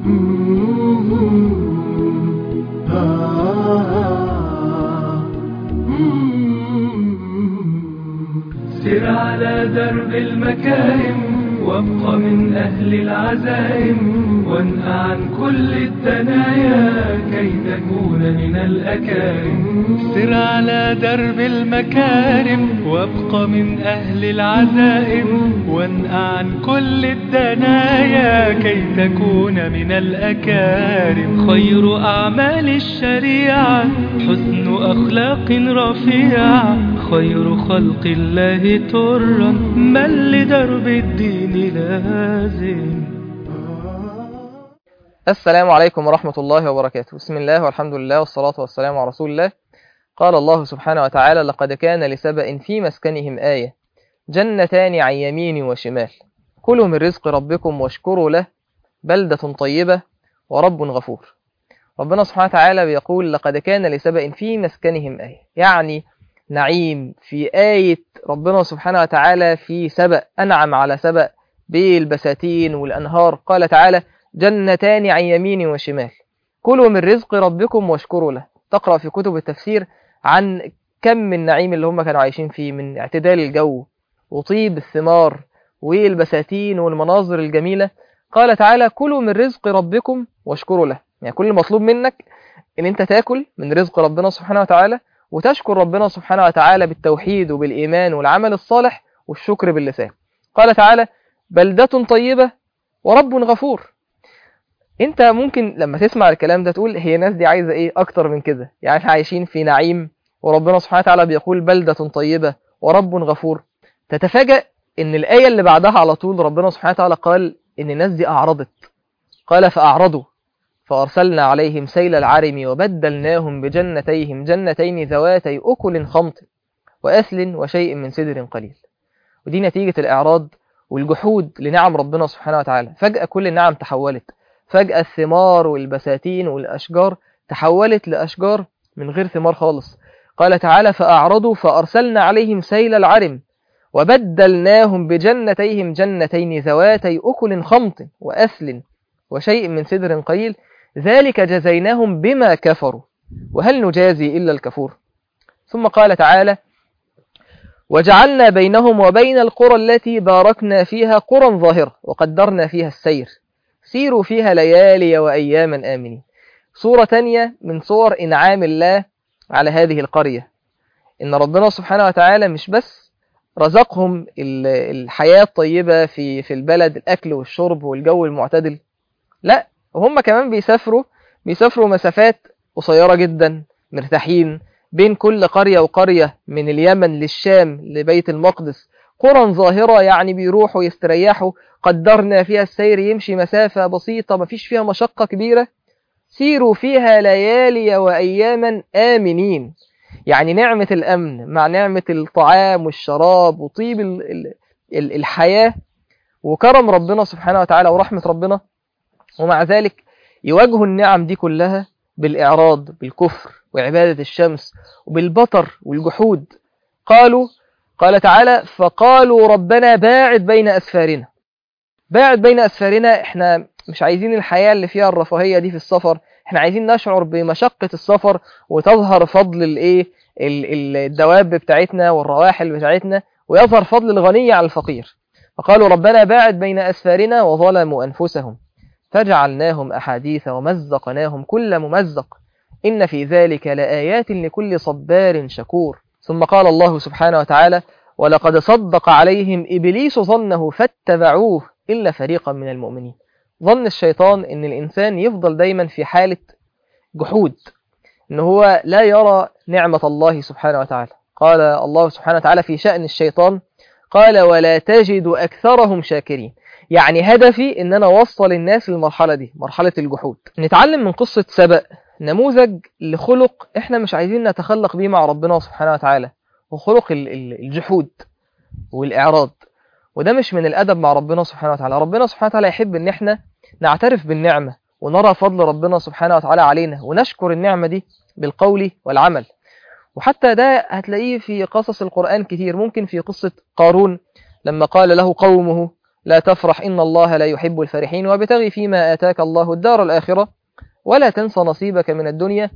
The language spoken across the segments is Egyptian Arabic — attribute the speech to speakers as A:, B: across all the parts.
A: سر على درب المكارم وابق من أهل العزائم وانهى عن كل الدنايا كي تكون من الأكارم سر على درب المكارم وابق من أهل العزائم وانهى عن كل الدنايا كي تكون من الأكارم خير أعمال الشريعة حسن أخلاق رفيعة خير خلق الله ترا من لدرب الدين لازم
B: السلام عليكم ورحمة الله وبركاته بسم الله والحمد لله والصلاة والسلام على رسول الله قال الله سبحانه وتعالى لقد كان لسبأ في مسكنهم آية جنتان عن يمين وشمال كلوا من رزق ربكم واشكروا له بلدة طيبة ورب غفور ربنا سبحانه وتعالى بيقول لقد كان لسبأ في مسكنهم آية يعني نعيم في آية ربنا سبحانه وتعالى في سبأ أنعم على سبأ بالبساتين والأنهار قال تعالى جنتان عن يمين وشمال كلوا من رزق ربكم واشكروا له تقرأ في كتب التفسير عن كم من نعيم اللي هم كانوا عايشين فيه من اعتدال الجو وطيب الثمار والبساتين والمناظر الجميلة قال تعالى كلوا من رزق ربكم واشكروا له يعني كل مطلوب منك ان انت تاكل من رزق ربنا سبحانه وتعالى وتشكر ربنا سبحانه وتعالى بالتوحيد وبالإيمان والعمل الصالح والشكر باللسان قال تعالى بلدة طيبة ورب غفور انت ممكن لما تسمع الكلام ده تقول هي الناس دي عايزة ايه اكتر من كده يعني احنا عايشين في نعيم وربنا سبحانه وتعالى بيقول بلدة طيبة ورب غفور تتفاجأ ان الآية اللي بعدها على طول ربنا سبحانه وتعالى قال ان الناس دي اعرضت قال فأعرضوا فأرسلنا عليهم سيل العرم وبدلناهم بجنتيهم جنتين ذواتي أكل خمط وأثل وشيء من سدر قليل ودي نتيجة الإعراض والجحود لنعم ربنا سبحانه وتعالى فجأة كل النعم تحولت فجأة الثمار والبساتين والأشجار تحولت لأشجار من غير ثمار خالص قال تعالى فأعرضوا فأرسلنا عليهم سيل العرم وبدلناهم بجنتيهم جنتين ذواتي أكل خمط وأثل وشيء من سدر قليل ذلك جزيناهم بما كفروا وهل نجازي إلا الكفور ثم قال تعالى وجعلنا بينهم وبين القرى التي باركنا فيها قرى ظاهرة وقدرنا فيها السير سيروا فيها ليالي وأياما آمنين صورة تانية من صور إنعام الله على هذه القرية إن ربنا سبحانه وتعالى مش بس رزقهم الحياة الطيبة في في البلد الأكل والشرب والجو المعتدل لا وهم كمان بيسافروا بيسافروا مسافات قصيرة جدا مرتاحين بين كل قرية وقرية من اليمن للشام لبيت المقدس قرى ظاهرة يعني بيروحوا يستريحوا قدرنا فيها السير يمشي مسافة بسيطة مفيش فيها مشقة كبيرة سيروا فيها ليالي وأياما آمنين يعني نعمة الأمن مع نعمة الطعام والشراب وطيب الحياة وكرم ربنا سبحانه وتعالى ورحمة ربنا ومع ذلك يواجهوا النعم دي كلها بالإعراض بالكفر وعبادة الشمس وبالبطر والجحود قالوا قال تعالى فقالوا ربنا باعد بين أسفارنا باعد بين أسفارنا احنا مش عايزين الحياة اللي فيها الرفاهية دي في السفر احنا عايزين نشعر بمشقة السفر وتظهر فضل الايه الدواب بتاعتنا والرواحل بتاعتنا ويظهر فضل الغني على الفقير فقالوا ربنا باعد بين أسفارنا وظلموا أنفسهم فجعلناهم أحاديث ومزقناهم كل ممزق إن في ذلك لآيات لكل صبار شكور ثم قال الله سبحانه وتعالى ولقد صدق عليهم إبليس ظنه فاتبعوه إلا فريقا من المؤمنين ظن الشيطان أن الإنسان يفضل دايما في حالة جحود أنه هو لا يرى نعمة الله سبحانه وتعالى قال الله سبحانه وتعالى في شأن الشيطان قال ولا تجد أكثرهم شاكرين يعني هدفي ان انا اوصل الناس للمرحله دي مرحله الجحود نتعلم من قصه سبأ نموذج لخلق احنا مش عايزين نتخلق بيه مع ربنا سبحانه وتعالى وخلق الجحود والاعراض وده مش من الادب مع ربنا سبحانه وتعالى ربنا سبحانه وتعالى يحب ان احنا نعترف بالنعمه ونرى فضل ربنا سبحانه وتعالى علينا ونشكر النعمه دي بالقول والعمل وحتى ده هتلاقيه في قصص القرآن كتير ممكن في قصة قارون لما قال له قومه لا تفرح إن الله لا يحب الفرحين وابتغ فيما آتاك الله الدار الآخرة ولا تنس نصيبك من الدنيا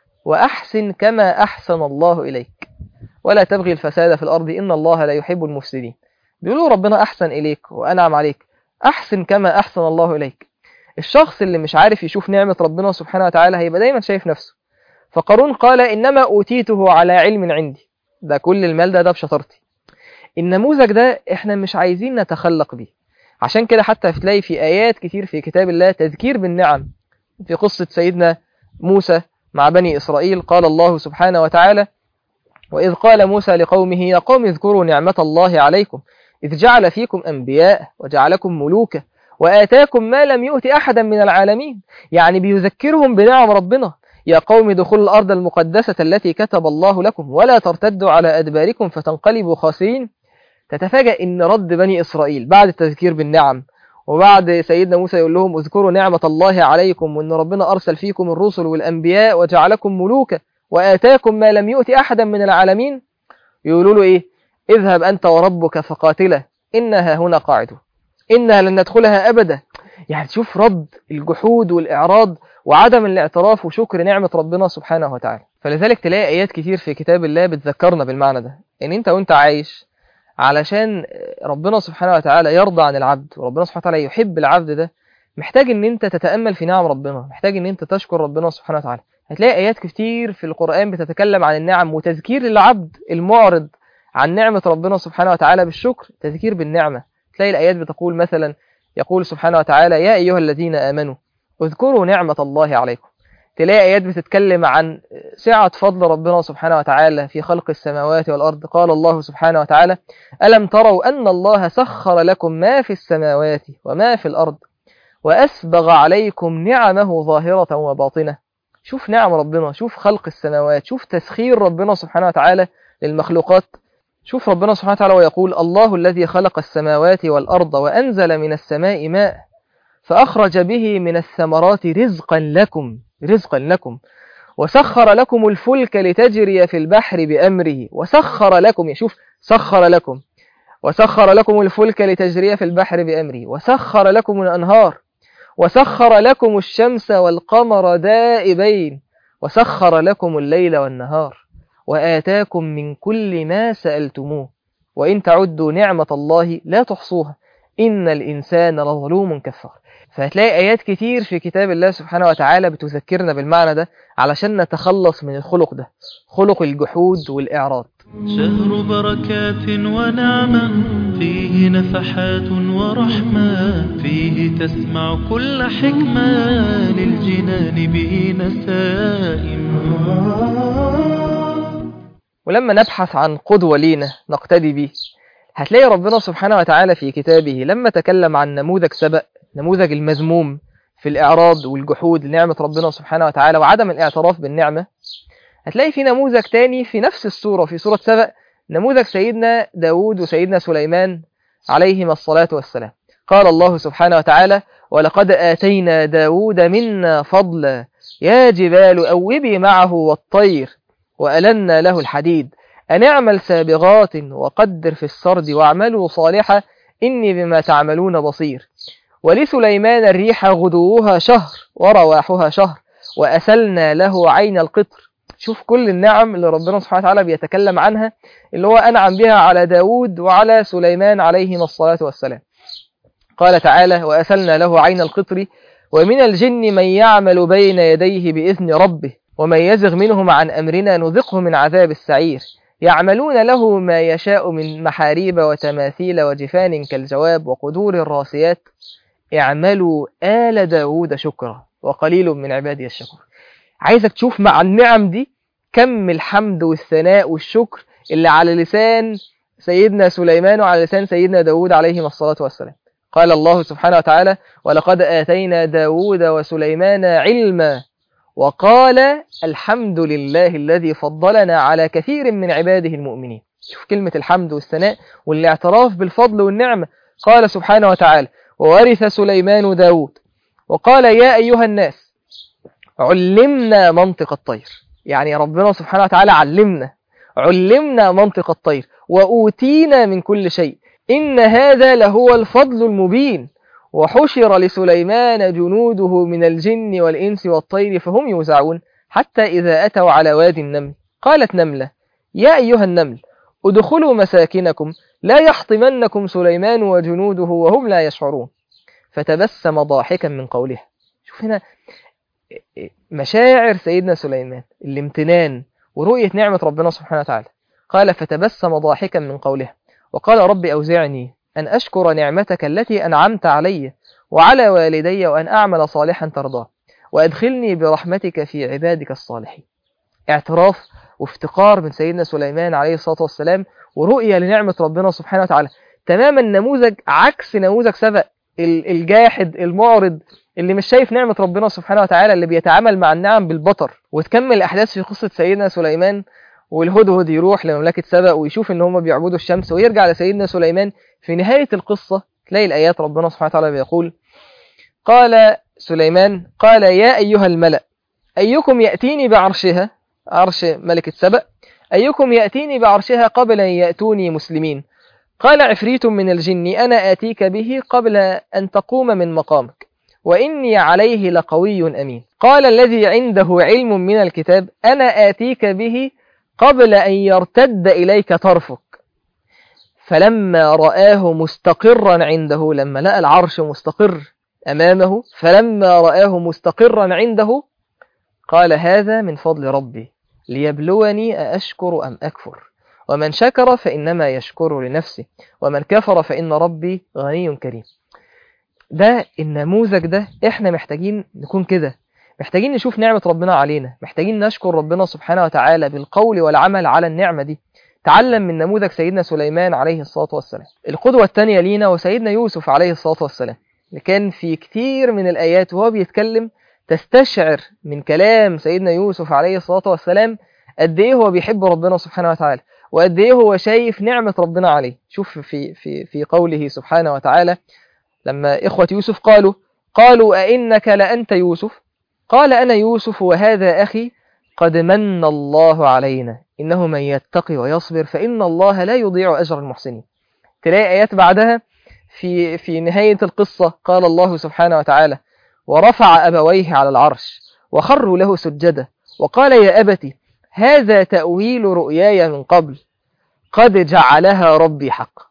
B: وأحسن كما أحسن الله إليك ولا تبغي الفساد في الأرض إن الله لا يحب المفسدين بيقولوا ربنا أحسن إليك وأنعم عليك أحسن كما أحسن الله إليك الشخص اللي مش عارف يشوف نعمة ربنا سبحانه وتعالى هيبقى دايما شايف نفسه فقارون قال إنما أوتيته على علم عندي ده كل المال ده ده بشطارتي النموذج ده احنا مش عايزين نتخلق بيه عشان كده حتى تلاقي في آيات كتير في كتاب الله تذكير بالنعم في قصة سيدنا موسى مع بني إسرائيل قال الله سبحانه وتعالى وإذ قال موسى لقومه يا قوم اذكروا نعمة الله عليكم إذ جعل فيكم أنبياء وجعلكم ملوكا وآتاكم ما لم يؤت أحدا من العالمين يعني بيذكرهم بنعم ربنا يا قوم دخلوا الأرض المقدسة التي كتب الله لكم ولا ترتدوا على أدباركم فتنقلبوا خاسرين تتفاجأ إن رد بني إسرائيل بعد التذكير بالنعم وبعد سيدنا موسى يقول لهم اذكروا نعمة الله عليكم وإن ربنا أرسل فيكم الرسل والأنبياء وجعلكم ملوكا وآتاكم ما لم يؤت أحدا من العالمين يقولوا له إيه اذهب أنت وربك فقاتلا إنها هنا قاعدة إنها لن ندخلها أبدا يعني تشوف رد الجحود والإعراض وعدم الاعتراف وشكر نعمة ربنا سبحانه وتعالى فلذلك تلاقي آيات كتير في كتاب الله بتذكرنا بالمعنى ده إن أنت وأنت عايش علشان ربنا سبحانه وتعالى يرضى عن العبد وربنا سبحانه وتعالى يحب العبد ده محتاج ان انت تتأمل في نعم ربنا محتاج ان انت تشكر ربنا سبحانه وتعالى هتلاقي آيات كتير في القرآن بتتكلم عن النعم وتذكير للعبد المعرض عن نعمة ربنا سبحانه وتعالى بالشكر تذكير بالنعمة تلاقي الآيات بتقول مثلا يقول سبحانه وتعالى يا أيها الذين آمنوا اذكروا نعمة الله عليكم تلاقي آيات بتتكلم عن سعة فضل ربنا سبحانه وتعالى في خلق السماوات والأرض قال الله سبحانه وتعالى ألم تروا أن الله سخر لكم ما في السماوات وما في الأرض وأسبغ عليكم نعمه ظاهرة وباطنة شوف نعم ربنا شوف خلق السماوات شوف تسخير ربنا سبحانه وتعالى للمخلوقات شوف ربنا سبحانه وتعالى ويقول الله الذي خلق السماوات والأرض وأنزل من السماء ماء فأخرج به من الثمرات رزقا لكم رزقا لكم وسخر لكم الفلك لتجري في البحر بأمره وسخر لكم يشوف سخر لكم وسخر لكم الفلك لتجري في البحر بأمره وسخر لكم الأنهار وسخر لكم الشمس والقمر دائبين وسخر لكم الليل والنهار وآتاكم من كل ما سألتموه وإن تعدوا نعمة الله لا تحصوها إن الإنسان لظلوم كفار فهتلاقي آيات كتير في كتاب الله سبحانه وتعالى بتذكرنا بالمعنى ده علشان نتخلص من الخلق ده خلق الجحود والإعراض
C: شهر بركات ونعمة فيه نفحات ورحمة فيه تسمع كل حكمة للجنان به نسائم
B: ولما نبحث عن قدوة لينا نقتدي به هتلاقي ربنا سبحانه وتعالى في كتابه لما تكلم عن نموذج سبأ نموذج المذموم في الإعراض والجحود لنعمة ربنا سبحانه وتعالى وعدم الاعتراف بالنعمة هتلاقي في نموذج تاني في نفس السورة في سورة سبأ نموذج سيدنا داود وسيدنا سليمان عليهما الصلاة والسلام قال الله سبحانه وتعالى ولقد آتينا داود منا فضلا يا جبال أوبي معه والطير وألنا له الحديد أن اعمل سابغات وقدر في السرد واعملوا صالحا إني بما تعملون بصير ولسليمان الريح غدوها شهر ورواحها شهر وأسلنا له عين القطر شوف كل النعم اللي ربنا سبحانه وتعالى بيتكلم عنها اللي هو أنعم بها على داود وعلى سليمان عليهما الصلاة والسلام قال تعالى وأسلنا له عين القطر ومن الجن من يعمل بين يديه بإذن ربه ومن يزغ منهم عن أمرنا نذقه من عذاب السعير يعملون له ما يشاء من محاريب وتماثيل وجفان كالجواب وقدور الراسيات اعملوا آل داود شكرا وقليل من عبادي الشكور عايزك تشوف مع النعم دي كم الحمد والثناء والشكر اللي على لسان سيدنا سليمان وعلى لسان سيدنا داود عليهما الصلاة والسلام قال الله سبحانه وتعالى ولقد آتينا داود وسليمان علما وقال الحمد لله الذي فضلنا على كثير من عباده المؤمنين شوف كلمة الحمد والثناء والاعتراف بالفضل والنعمة قال سبحانه وتعالى وورث سليمان داود وقال يا أيها الناس علمنا منطق الطير يعني ربنا سبحانه وتعالى علمنا علمنا منطق الطير وأوتينا من كل شيء إن هذا لهو الفضل المبين وحشر لسليمان جنوده من الجن والإنس والطير فهم يوزعون حتى إذا أتوا على وادي النمل قالت نملة يا أيها النمل ادخلوا مساكنكم لا يحطمنكم سليمان وجنوده وهم لا يشعرون فتبسم ضاحكا من قولها شوف هنا مشاعر سيدنا سليمان الامتنان ورؤية نعمة ربنا سبحانه وتعالى قال فتبسم ضاحكا من قولها وقال رب أوزعني أن أشكر نعمتك التي أنعمت علي وعلى والدي وأن أعمل صالحا ترضاه وأدخلني برحمتك في عبادك الصالحين اعتراف وافتقار من سيدنا سليمان عليه الصلاة والسلام ورؤية لنعمة ربنا سبحانه وتعالى تماما نموذج عكس نموذج سبق الجاحد المعرض اللي مش شايف نعمة ربنا سبحانه وتعالى اللي بيتعامل مع النعم بالبطر وتكمل الأحداث في قصة سيدنا سليمان والهدهد يروح لمملكة سبأ ويشوف ان هم بيعبدوا الشمس ويرجع لسيدنا سليمان في نهاية القصة تلاقي الآيات ربنا سبحانه وتعالى بيقول قال سليمان قال يا أيها الملأ أيكم يأتيني بعرشها عرش ملكة سبأ أيكم يأتيني بعرشها قبل أن يأتوني مسلمين قال عفريت من الجن أنا آتيك به قبل أن تقوم من مقامك وإني عليه لقوي أمين قال الذي عنده علم من الكتاب أنا آتيك به قبل أن يرتد إليك طرفك فلما رآه مستقرا عنده لما لقى العرش مستقر أمامه فلما رآه مستقرا عنده قال هذا من فضل ربي ليبلوني أأشكر أم أكفر ومن شكر فإنما يشكر لنفسه ومن كفر فإن ربي غني كريم ده النموذج ده احنا محتاجين نكون كده محتاجين نشوف نعمة ربنا علينا محتاجين نشكر ربنا سبحانه وتعالى بالقول والعمل على النعمة دي تعلم من نموذج سيدنا سليمان عليه الصلاة والسلام القدوة الثانية لينا وسيدنا يوسف عليه الصلاة والسلام اللي كان في كتير من الآيات وهو بيتكلم تستشعر من كلام سيدنا يوسف عليه الصلاة والسلام قد ايه هو بيحب ربنا سبحانه وتعالى وقد ايه هو شايف نعمة ربنا عليه شوف في في في قوله سبحانه وتعالى لما إخوة يوسف قالوا قالوا أئنك لأنت يوسف قال أنا يوسف وهذا أخي قد من الله علينا إنه من يتقي ويصبر فإن الله لا يضيع أجر المحسنين تلاقي آيات بعدها في في نهاية القصة قال الله سبحانه وتعالى ورفع أبويه على العرش وخروا له سجدا وقال يا أبت هذا تأويل رؤياي من قبل قد جعلها ربي حق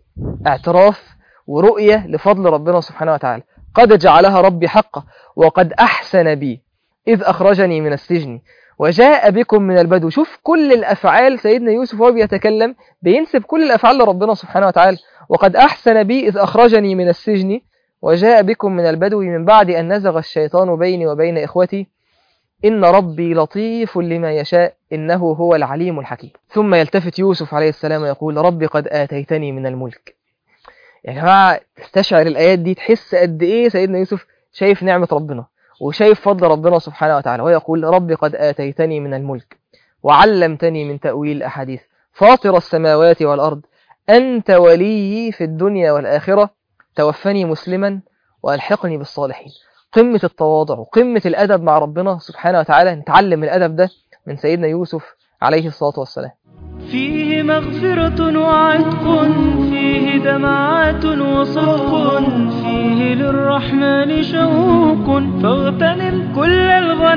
B: اعتراف ورؤية لفضل ربنا سبحانه وتعالى قد جعلها ربي حقا وقد أحسن بي إذ أخرجني من السجن وجاء بكم من البدو شوف كل الأفعال سيدنا يوسف وهو بيتكلم بينسب كل الأفعال لربنا سبحانه وتعالى وقد أحسن بي إذ أخرجني من السجن وجاء بكم من البدو من بعد أن نزغ الشيطان بيني وبين إخوتي إن ربي لطيف لما يشاء إنه هو العليم الحكيم ثم يلتفت يوسف عليه السلام ويقول ربي قد آتيتني من الملك يا جماعة تستشعر الآيات دي تحس قد إيه سيدنا يوسف شايف نعمة ربنا وشايف فضل ربنا سبحانه وتعالى ويقول ربي قد آتيتني من الملك وعلمتني من تأويل الأحاديث فاطر السماوات والأرض أنت ولي في الدنيا والآخرة توفني مسلما وألحقني بالصالحين قمة التواضع وقمة الأدب مع ربنا سبحانه وتعالى نتعلم الأدب ده من سيدنا يوسف عليه الصلاة والسلام
C: فيه مغفرة وعتق فيه دمعات وصدق فيه للرحمن شوق فاغتنم كل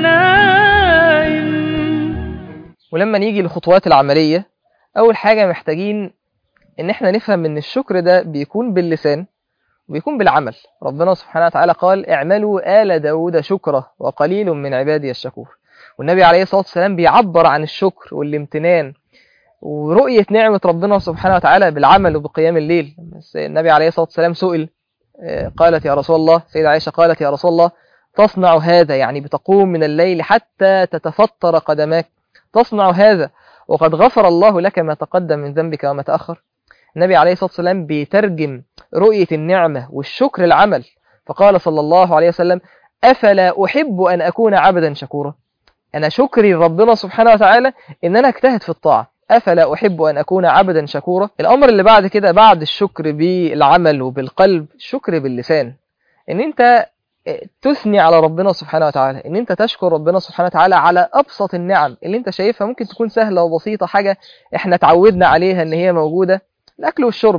C: الغنائم
B: ولما نيجي للخطوات العملية أول حاجة محتاجين إن إحنا نفهم إن الشكر ده بيكون باللسان وبيكون بالعمل ربنا سبحانه وتعالى قال اعملوا آل داود شكرا وقليل من عبادي الشكور والنبي عليه الصلاة والسلام بيعبر عن الشكر والامتنان ورؤية نعمة ربنا سبحانه وتعالى بالعمل وبقيام الليل بس النبي عليه الصلاة والسلام سئل آه، قالت يا رسول الله سيدة عائشة قالت يا رسول الله تصنع هذا يعني بتقوم من الليل حتى تتفطر قدماك تصنع هذا وقد غفر الله لك ما تقدم من ذنبك وما تأخر النبي عليه الصلاة والسلام بيترجم رؤية النعمة والشكر العمل فقال صلى الله عليه وسلم أفلا أحب أن أكون عبدا شكورا أنا شكري ربنا سبحانه وتعالى إن أنا اجتهد في الطاعة أفلا أحب أن أكون عبدا شكورا الأمر اللي بعد كده بعد الشكر بالعمل وبالقلب الشكر باللسان إن أنت تثني على ربنا سبحانه وتعالى إن أنت تشكر ربنا سبحانه وتعالى على أبسط النعم اللي أنت شايفها ممكن تكون سهلة وبسيطة حاجة إحنا تعودنا عليها إن هي موجودة الأكل والشرب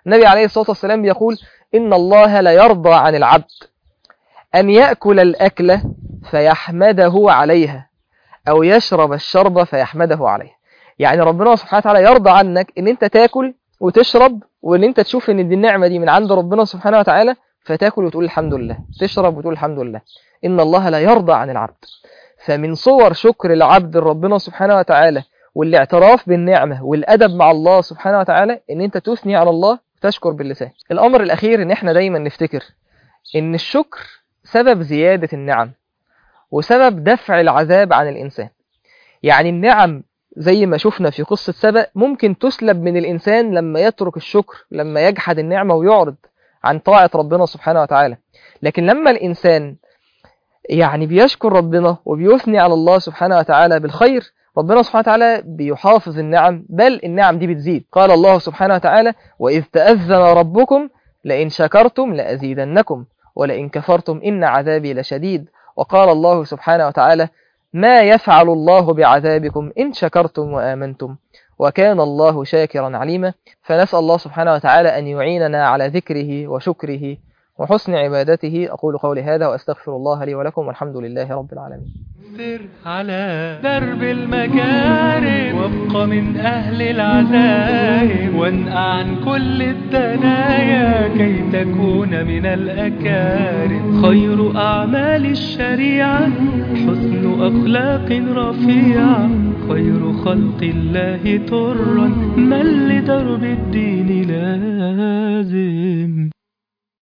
B: النبي عليه الصلاة والسلام يقول إن الله لا يرضى عن العبد أن يأكل الأكلة فيحمده عليها أو يشرب الشرب فيحمده عليها يعني ربنا سبحانه وتعالى يرضى عنك إن أنت تاكل وتشرب وإن أنت تشوف إن دي النعمة دي من عند ربنا سبحانه وتعالى فتاكل وتقول الحمد لله تشرب وتقول الحمد لله إن الله لا يرضى عن العبد فمن صور شكر العبد ربنا سبحانه وتعالى والاعتراف بالنعمة والأدب مع الله سبحانه وتعالى إن أنت تثني على الله وتشكر باللسان الأمر الأخير إن إحنا دايما نفتكر إن الشكر سبب زيادة النعم وسبب دفع العذاب عن الإنسان يعني النعم زي ما شفنا في قصة سبأ ممكن تسلب من الإنسان لما يترك الشكر لما يجحد النعمة ويعرض عن طاعة ربنا سبحانه وتعالى لكن لما الإنسان يعني بيشكر ربنا وبيثني على الله سبحانه وتعالى بالخير ربنا سبحانه وتعالى بيحافظ النعم بل النعم دي بتزيد قال الله سبحانه وتعالى وإذ تأذن ربكم لئن شكرتم لأزيدنكم ولئن كفرتم إن عذابي لشديد وقال الله سبحانه وتعالى ما يفعل الله بعذابكم إن شكرتم وآمنتم وكان الله شاكرا عليما فنسأل الله سبحانه وتعالى أن يعيننا على ذكره وشكره وحسن عبادته أقول قولي هذا وأستغفر الله لي ولكم والحمد لله رب العالمين
A: سر على درب المكارم وابق من أهل العزائم وانقع عن كل الدنايا كي تكون من الأكارم خير أعمال الشريعة حسن أخلاق رفيعة خير خلق الله ترا من لدرب الدين لازم